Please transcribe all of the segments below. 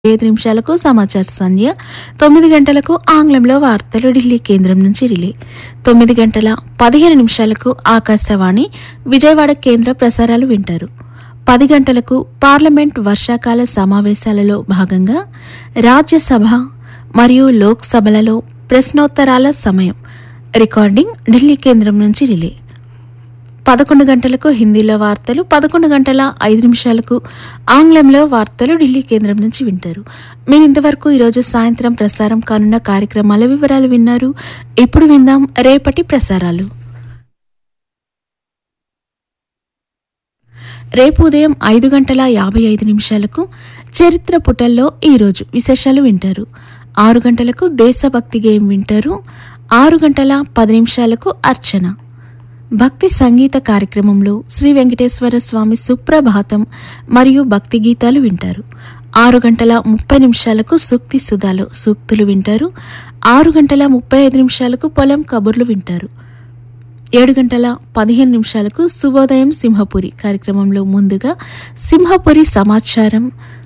ఐదు నిమిషాలకు సమాచార సంధ్య తొమ్మిది గంటలకు ఆంగ్లంలో వార్తలు ఢిల్లీ కేంద్రం నుంచి రిలే తొమ్మిది గంటల పదిహేను నిమిషాలకు ఆకాశవాణి విజయవాడ కేంద్ర ప్రసారాలు వింటారు పది గంటలకు పార్లమెంట్ వర్షాకాల సమావేశాలలో భాగంగా రాజ్యసభ మరియు లోక్సభలలో ప్రశ్నోత్తరాల సమయం రికార్డింగ్ ఢిల్లీ కేంద్రం నుంచి రిలే పదకొండు గంటలకు హిందీలో వార్తలు పదకొండు గంటల ఐదు నిమిషాలకు ఆంగ్లంలో వార్తలు ఢిల్లీ కేంద్రం నుంచి వింటారు మీరు ఇంతవరకు ఈరోజు సాయంత్రం ప్రసారం కానున్న కార్యక్రమాల వివరాలు విన్నారు ఇప్పుడు విందాం రేపటి ప్రసారాలు రేపు ఉదయం ఐదు గంటల యాభై ఐదు నిమిషాలకు చరిత్ర పుటల్లో ఈరోజు విశేషాలు వింటారు ఆరు గంటలకు దేశభక్తి గేయం వింటారు ఆరు గంటల పది నిమిషాలకు అర్చన భక్తి సంగీత కార్యక్రమంలో శ్రీ వెంకటేశ్వర స్వామి సుప్రభాతం మరియు భక్తి గీతాలు వింటారు ఆరు గంటల ముప్పై నిమిషాలకు సూక్తి సుధాలో సూక్తులు వింటారు ఆరు గంటల ముప్పై ఐదు నిమిషాలకు పొలం కబుర్లు వింటారు ఏడు గంటల పదిహేను నిమిషాలకు శుభోదయం సింహపురి కార్యక్రమంలో ముందుగా సింహపురి సమాచారం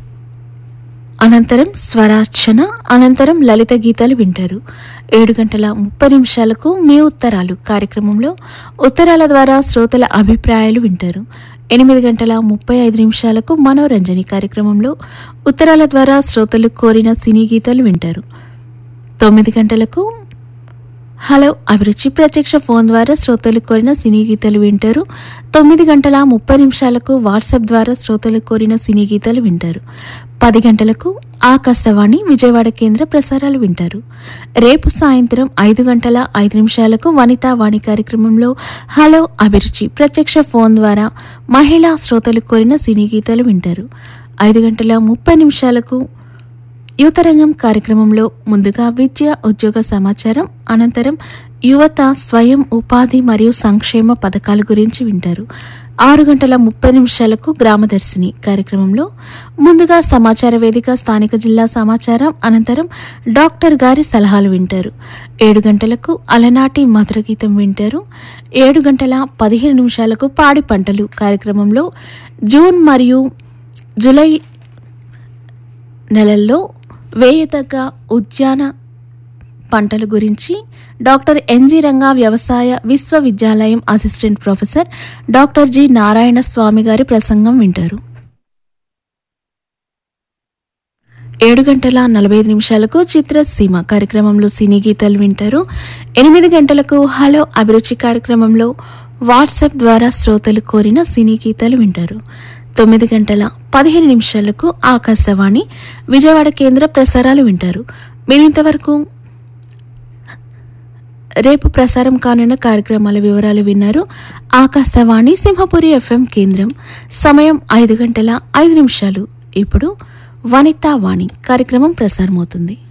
అనంతరం స్వరార్చన అనంతరం లలిత గీతాలు వింటారు ఏడు గంటల ముప్పై నిమిషాలకు మీ ఉత్తరాలు కార్యక్రమంలో ఉత్తరాల ద్వారా శ్రోతల అభిప్రాయాలు వింటారు ఎనిమిది గంటల ముప్పై ఐదు నిమిషాలకు మనోరంజని కార్యక్రమంలో ఉత్తరాల ద్వారా శ్రోతలు కోరిన సినీ గీతాలు వింటారు తొమ్మిది గంటలకు హలో అభిరుచి ప్రత్యక్ష ఫోన్ ద్వారా శ్రోతలు కోరిన సినీ గీతాలు వింటారు తొమ్మిది గంటల ముప్పై నిమిషాలకు వాట్సాప్ ద్వారా శ్రోతలు కోరిన సినీ గీతాలు వింటారు పది గంటలకు ఆకాశవాణి విజయవాడ కేంద్ర ప్రసారాలు వింటారు రేపు సాయంత్రం ఐదు గంటల ఐదు నిమిషాలకు వనితా వాణి కార్యక్రమంలో హలో అభిరుచి ప్రత్యక్ష ఫోన్ ద్వారా మహిళా శ్రోతలు కోరిన సినీ గీతాలు వింటారు ఐదు గంటల ముప్పై నిమిషాలకు యువతరంగం కార్యక్రమంలో ముందుగా విద్య ఉద్యోగ సమాచారం అనంతరం యువత స్వయం ఉపాధి మరియు సంక్షేమ పథకాల గురించి వింటారు ఆరు గంటల ముప్పై నిమిషాలకు గ్రామదర్శిని కార్యక్రమంలో ముందుగా సమాచార వేదిక స్థానిక జిల్లా సమాచారం అనంతరం డాక్టర్ గారి సలహాలు వింటారు ఏడు గంటలకు అలనాటి మధుర గీతం వింటారు ఏడు గంటల పదిహేను నిమిషాలకు పాడి పంటలు కార్యక్రమంలో జూన్ మరియు జూలై నెలల్లో వేయతగ్గ ఉద్యాన పంటల గురించి డాక్టర్ ఎన్జి రంగా వ్యవసాయ విశ్వవిద్యాలయం assistant professor doctor G Narayana Swamy గారి ప్రసంగం వింటారు ఏడు గంటల నలభై ఐదు నిమిషాలకు చిత్రసీమ కార్యక్రమంలో సినీ గీతాలు వింటారు ఎనిమిది గంటలకు హలో అభిరుచి కార్యక్రమంలో వాట్సాప్ ద్వారా శ్రోతలు కోరిన సినీ గీతాలు వింటారు తొమ్మిది గంటల పదిహేను నిమిషాలకు ఆకాశవాణి విజయవాడ కేంద్ర ప్రసారాలు వింటారు మీరు ఇంతవరకు రేపు ప్రసారం కానున్న కార్యక్రమాల వివరాలు విన్నారు ఆకాశవాణి సింహపురి ఎఫ్ఎం కేంద్రం సమయం ఐదు గంటల ఐదు నిమిషాలు ఇప్పుడు వనితా వాణి కార్యక్రమం ప్రసారమవుతుంది